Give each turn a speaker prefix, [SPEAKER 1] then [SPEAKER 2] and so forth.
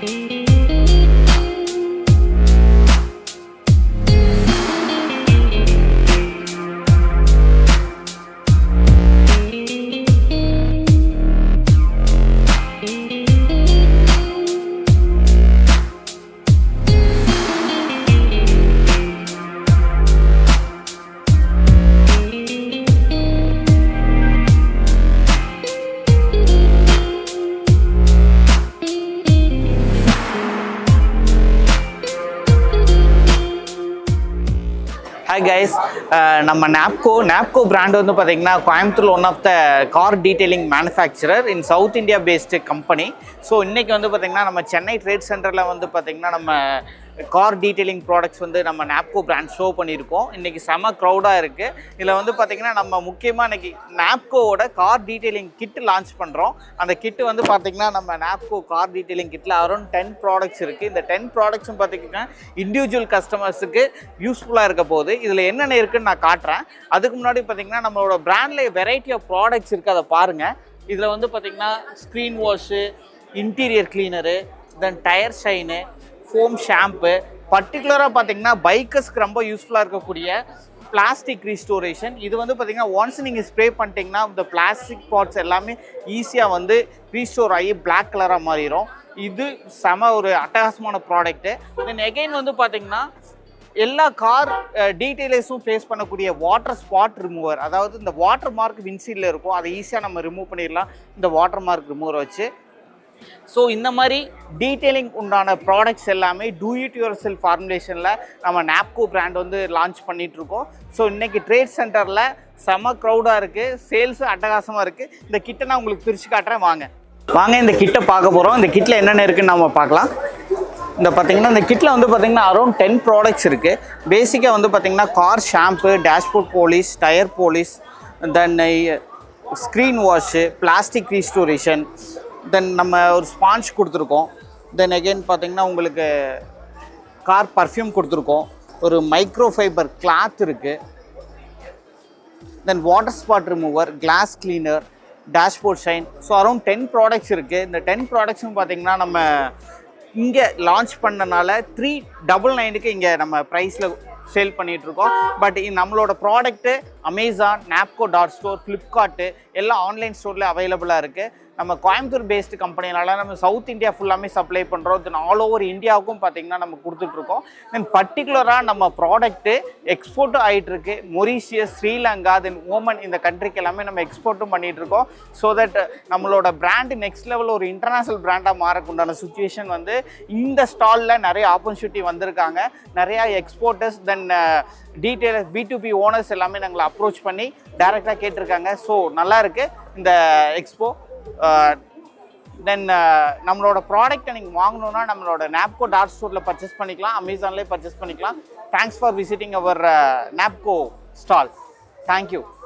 [SPEAKER 1] hi guys நம்ம நாப்கோ நாப்கோ brand வந்து பார்த்தீங்கன்னா Coimbatore one of the car detailing manufacturer in south India based company so இன்றைக்கி வந்து பார்த்திங்கன்னா நம்ம சென்னை ட்ரேட் சென்டரில் வந்து பார்த்திங்கன்னா நம்ம கார் டீடைலிங் ப்ராடக்ட்ஸ் வந்து நம்ம நாப்கோ பிராண்ட் ஷோ பண்ணியிருக்கோம் இன்றைக்கி செம க்ரௌடாக இருக்குது இதில் வந்து பார்த்திங்கன்னா நம்ம முக்கியமாக இன்றைக்கி நாப்கோவோட கார் டீடைலிங் கிட் லான்ச் பண்ணுறோம் அந்த கிட்டு வந்து பார்த்திங்கன்னா நம்ம நாப்கோ கார் டீடைலிங் கிட்டில் அரௌண்ட் டென் ப்ராடக்ட்ஸ் இருக்குது இந்த டென் ப்ராடக்ட்ஸும் பார்த்திங்கன்னா இண்டிவிஜுவல் கஸ்டமர்ஸுக்கு யூஸ்ஃபுல்லாக இருக்க போகுது இதில் என்னென்ன இருக்குன்னு நான் காட்டுறேன் அதுக்கு முன்னாடி பார்த்திங்கன்னா நம்மளோட பிராண்டில் வெரைட்டி ஆஃப் ப்ராடக்ட்ஸ் இருக்குது அதை பாருங்கள் இதில் வந்து பார்த்திங்கன்னா screen wash interior cleaner then tyre shine foam shampoo பர்டிகுலராக பார்த்தீங்கன்னா பைக்கர்ஸ்க்கு ரொம்ப யூஸ்ஃபுல்லாக இருக்கக்கூடிய பிளாஸ்டிக் ரீஸ்டோரேஷன் இது வந்து பார்த்தீங்கன்னா ஒன்ஸ் நீங்கள் ஸ்ப்ரே பண்ணிட்டீங்கன்னா இந்த பிளாஸ்டிக் பார்ட்ஸ் எல்லாமே ஈஸியாக வந்து ரீஸ்டோர் ஆகி Black கலராக மாறிடும் இது செம ஒரு அட்டகாசமான ப்ராடக்ட்டு தென் எகைன் வந்து பார்த்தீங்கன்னா எல்லா கார் டீட்டெயில்ஸும் ஃபேஸ் பண்ணக்கூடிய வாட்டர் ஸ்பாட் ரிமூவர் அதாவது இந்த வாட்டர் மார்க் வின்சீல்டில் இருக்கும் அதை ஈஸியாக நம்ம ரிமூவ் பண்ணிடலாம் இந்த வாட்டர் மார்க் ரிமூவர் வச்சு ஸோ இந்த மாதிரி டீட்டெயிலிங் உண்டான ப்ராடக்ட்ஸ் எல்லாமே டூ இட் யுவர் செல் ஃபார்முலேஷனில் நம்ம நாப்கோ பிராண்ட் வந்து லான்ச் பண்ணிகிட்ருக்கோம் ஸோ இன்றைக்கி ட்ரேட் சென்டரில் செம க்ரௌடாக இருக்குது சேல்ஸும் அட்டகாசமாக இருக்குது இந்த கிட்டை நான் உங்களுக்கு பிரித்து காட்டுறேன் வாங்க வாங்க இந்த கிட்டை பார்க்க போகிறோம் இந்த கிட்டில் என்னென்ன இருக்குன்னு நம்ம பார்க்கலாம் இந்த பார்த்தீங்கன்னா இந்த கிட்டில் வந்து பார்த்தீங்கன்னா அரௌண்ட் டென் ப்ராடக்ட்ஸ் இருக்குது பேசிக்காக வந்து பார்த்தீங்கன்னா car shampoo dashboard polish tyre polish then screen wash plastic restoration then நம்ம ஒரு ஸ்பாஞ்ச் கொடுத்துருக்கோம் தென் அகெயின் பார்த்தீங்கன்னா உங்களுக்கு கார் பர்ஃப்யூம் கொடுத்துருக்கோம் ஒரு மைக்ரோ ஃபைபர் கிளாத் இருக்குது then water spot remover glass cleaner dashboard shine so around ten products இருக்குது இந்த டென் ப்ராடக்ட்ஸும் பார்த்தீங்கன்னா நம்ம இங்கே லான்ச் பண்ணனால த்ரீ டபுள் நைனுக்கு இங்கே நம்ம ப்ரைஸில் சேல் பண்ணிகிட்ருக்கோம் பட் நம்மளோட product Amazon Napco dot store Flipkart எல்லாம் ஆன்லைன் ஸ்டோரில் அவைலபிளாக இருக்குது நம்ம கோயம்புத்தூர் பேஸ்டு கம்பெனினால நம்ம சவுத் இந்தியா ஃபுல்லாமே சப்ளை பண்ணுறோம் தென் ஆல் ஓவர் இந்தியாவுக்கும் பார்த்தீங்கன்னா நம்ம கொடுத்துட்ருக்கோம் தென் பர்டிகுலராக நம்ம ப்ராடக்ட்டு எக்ஸ்போர்ட்டும் ஆகிட்டு இருக்கு மொரீஷியஸ் ஸ்ரீலங்கா தென் ஓமன் இந்த கண்ட்ரிக்கு எல்லாமே நம்ம எக்ஸ்போர்ட்டும் பண்ணிட்டு இருக்கோம் ஸோ தட் நம்மளோட பிராண்டு நெக்ஸ்ட் லெவல் ஒரு இன்டர்நேஷனல் பிராண்டாக மாறக்குண்டான சுச்சுவேஷன் வந்து இந்த ஸ்டாலில் நிறைய ஆப்பர்ச்சுனிட்டி வந்திருக்காங்க நிறையா exporters then detail B to B owners எல்லாமே நாங்களை அப்ரோச் பண்ணி டைரெக்டாக கேட்டிருக்காங்க ஸோ நல்லா இருக்கு இந்த எக்ஸ்போ தென் நம்மளோட ப்ராடக்ட்டை நீங்கள் வாங்கணுன்னா நம்மளோட நாப்கோ டாட் ஸ்டோரில் பர்ச்சேஸ் பண்ணிக்கலாம் அமேசான்லேயே பர்ச்சேஸ் பண்ணிக்கலாம் thanks for visiting our Napco stall thank you